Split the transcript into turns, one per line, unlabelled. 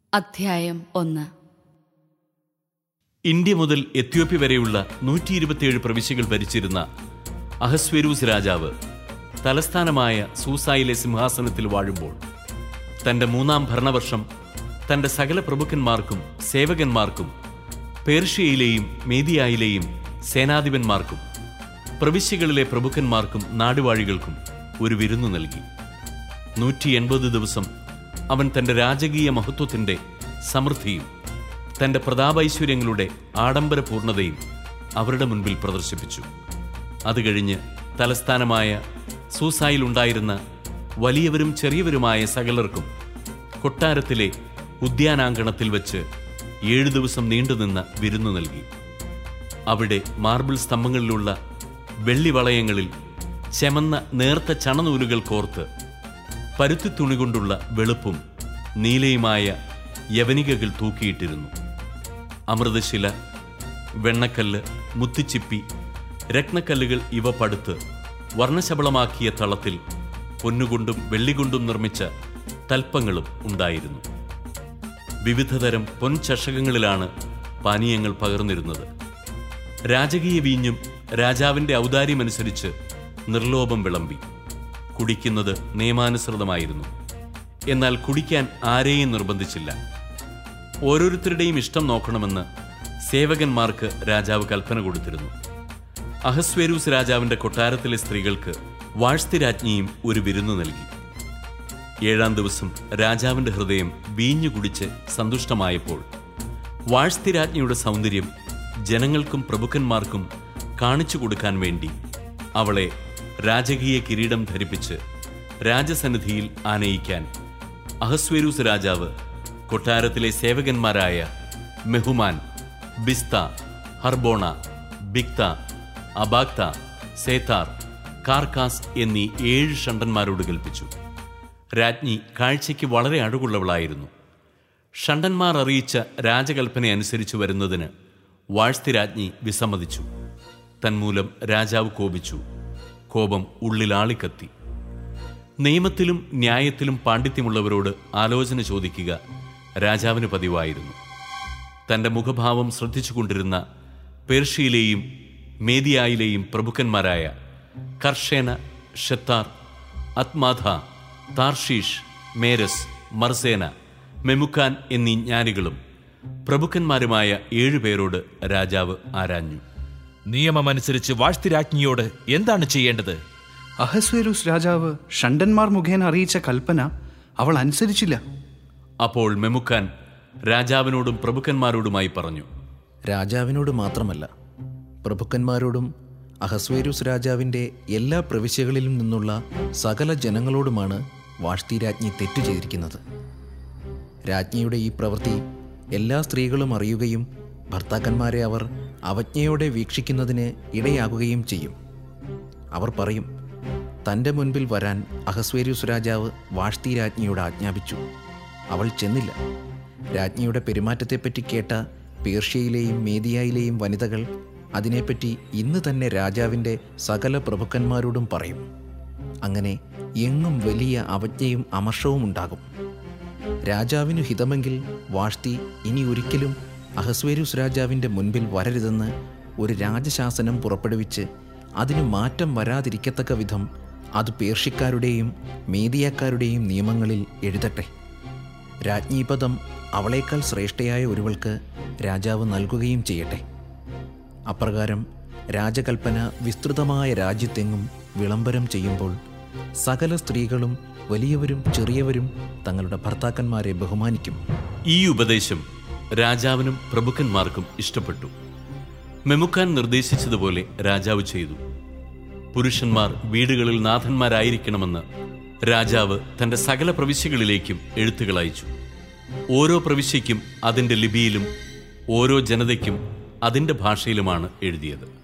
അധ്യായം ഒന്ന്
ഇന്ത്യ മുതൽ എത്യോപ്യ വരെയുള്ള നൂറ്റി ഇരുപത്തിയേഴ് പ്രവിശ്യകൾ ഭരിച്ചിരുന്ന അഹസ്വേരൂസ് രാജാവ് തലസ്ഥാനമായ സൂസായിലെ സിംഹാസനത്തിൽ വാഴുമ്പോൾ തന്റെ മൂന്നാം ഭരണവർഷം തന്റെ സകല പ്രഭുക്കന്മാർക്കും സേവകന്മാർക്കും പേർഷ്യയിലെയും മേദിയായിലെയും സേനാധിപന്മാർക്കും പ്രവിശ്യകളിലെ പ്രഭുക്കന്മാർക്കും നാടുവാഴികൾക്കും ഒരു വിരുന്നു നൽകി നൂറ്റി എൺപത് ദിവസം അവൻ തന്റെ രാജകീയ മഹത്വത്തിന്റെ സമൃദ്ധിയും തന്റെ പ്രതാപൈശ്വര്യങ്ങളുടെ ആഡംബര പൂർണ്ണതയും അവരുടെ മുൻപിൽ പ്രദർശിപ്പിച്ചു അത് കഴിഞ്ഞ് തലസ്ഥാനമായ സൂസായിലുണ്ടായിരുന്ന വലിയവരും ചെറിയവരുമായ സകലർക്കും കൊട്ടാരത്തിലെ ഉദ്യാനാങ്കണത്തിൽ വച്ച് ഏഴു ദിവസം നീണ്ടുനിന്ന വിരുന്നു നൽകി അവിടെ മാർബിൾ സ്തംഭങ്ങളിലുള്ള വെള്ളിവളയങ്ങളിൽ ചെമന്ന നേർത്ത ചണനൂലുകൾ കോർത്ത് പരുത്തി തുണി കൊണ്ടുള്ള വെളുപ്പും നീലയുമായ യവനികകൾ തൂക്കിയിട്ടിരുന്നു അമൃതശില വെണ്ണക്കല്ല് മുത്തിച്ചിപ്പി രത്നക്കല്ലുകൾ ഇവ പടുത്ത് വർണ്ണശബളമാക്കിയ തളത്തിൽ പൊന്നുകൊണ്ടും വെള്ളികൊണ്ടും നിർമ്മിച്ച തൽപ്പങ്ങളും ഉണ്ടായിരുന്നു വിവിധതരം പൊൻചഷകങ്ങളിലാണ് പാനീയങ്ങൾ പകർന്നിരുന്നത് രാജകീയ വീഞ്ഞും രാജാവിന്റെ ഔദാര്യമനുസരിച്ച് നിർലോഭം വിളമ്പി കുടിക്കുന്നത് നിയമാനുസൃതമായിരുന്നു എന്നാൽ കുടിക്കാൻ ആരെയും നിർബന്ധിച്ചില്ല ഓരോരുത്തരുടെയും ഇഷ്ടം നോക്കണമെന്ന് സേവകന്മാർക്ക് രാജാവ് കൽപ്പന കൊടുത്തിരുന്നു അഹസ്വേരൂസ് രാജാവിന്റെ കൊട്ടാരത്തിലെ സ്ത്രീകൾക്ക് വാഴ്സ്തിരാജ്ഞിയും ഒരു വിരുന്നു നൽകി ഏഴാം ദിവസം രാജാവിന്റെ ഹൃദയം വീഞ്ഞു കുടിച്ച് സന്തുഷ്ടമായപ്പോൾ വാഴ്സ്തിരാജ്ഞിയുടെ സൗന്ദര്യം ജനങ്ങൾക്കും പ്രഭുക്കന്മാർക്കും കാണിച്ചു കൊടുക്കാൻ വേണ്ടി അവളെ രാജകീയ കിരീടം ധരിപ്പിച്ച് രാജസന്നിധിയിൽ ആനയിക്കാൻ അഹസ്വേരൂസ് രാജാവ് കൊട്ടാരത്തിലെ സേവകന്മാരായ മെഹുമാൻ ബിസ്ത ഹർബോണ ബിക്ത അബാക്ത സേതാർ കാർക്കാസ് എന്നീ ഏഴ് ഷണ്ടന്മാരോട് കൽപ്പിച്ചു രാജ്ഞി കാഴ്ചയ്ക്ക് വളരെ അഴകുള്ളവളായിരുന്നു ഷണ്ടന്മാർ അറിയിച്ച രാജകൽപ്പന അനുസരിച്ചു വരുന്നതിന് വാഴ്സ്തിരാജ്ഞി വിസമ്മതിച്ചു തന്മൂലം രാജാവ് കോപിച്ചു കോപം ഉള്ളിലാളിക്കത്തി നിയമത്തിലും ന്യായത്തിലും പാണ്ഡിത്യമുള്ളവരോട് ആലോചന ചോദിക്കുക രാജാവിന് പതിവായിരുന്നു തന്റെ മുഖഭാവം ശ്രദ്ധിച്ചുകൊണ്ടിരുന്ന പേർഷ്യയിലെയും മേദിയായിലെയും പ്രഭുക്കന്മാരായ കർഷേന ഷെത്താർ അത്മാഥ താർഷീഷ് മേരസ് മർസേന മെമുക്കാൻ എന്നീ ജ്ഞാനികളും പ്രഭുക്കന്മാരുമായ ഏഴുപേരോട് രാജാവ് ആരാഞ്ഞു
നിയമമനുസരിച്ച് വാഴ്ത്തിരാജ്ഞിയോട് എന്താണ് ചെയ്യേണ്ടത്
അഹസ്വേരൂസ് രാജാവ് ഷണ്ടന്മാർ മുഖേന അറിയിച്ച കൽപ്പന അവൾ അനുസരിച്ചില്ല
അപ്പോൾ മെമുക്കാൻ രാജാവിനോടും പ്രഭുക്കന്മാരോടുമായി പറഞ്ഞു
രാജാവിനോട് മാത്രമല്ല പ്രഭുക്കന്മാരോടും അഹസ്വേരൂസ് രാജാവിൻ്റെ എല്ലാ പ്രവിശ്യകളിലും നിന്നുള്ള സകല ജനങ്ങളോടുമാണ് വാഷ്തി രാജ്ഞി തെറ്റു ചെയ്തിരിക്കുന്നത് രാജ്ഞിയുടെ ഈ പ്രവൃത്തി എല്ലാ സ്ത്രീകളും അറിയുകയും ഭർത്താക്കന്മാരെ അവർ അവജ്ഞയോടെ വീക്ഷിക്കുന്നതിന് ഇടയാകുകയും ചെയ്യും അവർ പറയും തൻ്റെ മുൻപിൽ വരാൻ അഹസ്വേരൂസ് രാജാവ് വാഷ്തി രാജ്ഞിയോട് ആജ്ഞാപിച്ചു അവൾ ചെന്നില്ല രാജ്ഞിയുടെ പെരുമാറ്റത്തെപ്പറ്റി കേട്ട പേർഷ്യയിലെയും മേദിയായിലെയും വനിതകൾ അതിനെപ്പറ്റി ഇന്ന് തന്നെ രാജാവിൻ്റെ സകല പ്രഭുക്കന്മാരോടും പറയും അങ്ങനെ എങ്ങും വലിയ അവജ്ഞയും അമർഷവും ഉണ്ടാകും രാജാവിനു ഹിതമെങ്കിൽ വാഷ്തി ഇനി ഒരിക്കലും അഹസ്വേരൂസ് രാജാവിൻ്റെ മുൻപിൽ വരരുതെന്ന് ഒരു രാജശാസനം പുറപ്പെടുവിച്ച് അതിന് മാറ്റം വരാതിരിക്കത്തക്ക വിധം അത് പേർഷ്യക്കാരുടെയും മേദിയക്കാരുടെയും നിയമങ്ങളിൽ എഴുതട്ടെ രാജ്ഞീപദം അവളേക്കാൾ ശ്രേഷ്ഠയായ ഒരുവൾക്ക് രാജാവ് നൽകുകയും ചെയ്യട്ടെ അപ്രകാരം രാജകൽപ്പന വിസ്തൃതമായ രാജ്യത്തെങ്ങും വിളംബരം ചെയ്യുമ്പോൾ സകല സ്ത്രീകളും വലിയവരും ചെറിയവരും തങ്ങളുടെ ഭർത്താക്കന്മാരെ ബഹുമാനിക്കും
ഈ ഉപദേശം രാജാവിനും പ്രഭുക്കന്മാർക്കും ഇഷ്ടപ്പെട്ടു മെമുക്കാൻ നിർദ്ദേശിച്ചതുപോലെ രാജാവ് ചെയ്തു പുരുഷന്മാർ വീടുകളിൽ നാഥന്മാരായിരിക്കണമെന്ന് രാജാവ് തന്റെ സകല പ്രവിശ്യകളിലേക്കും എഴുത്തുകൾ അയച്ചു ഓരോ പ്രവിശ്യയ്ക്കും അതിന്റെ ലിപിയിലും ഓരോ ജനതയ്ക്കും അതിന്റെ ഭാഷയിലുമാണ് എഴുതിയത്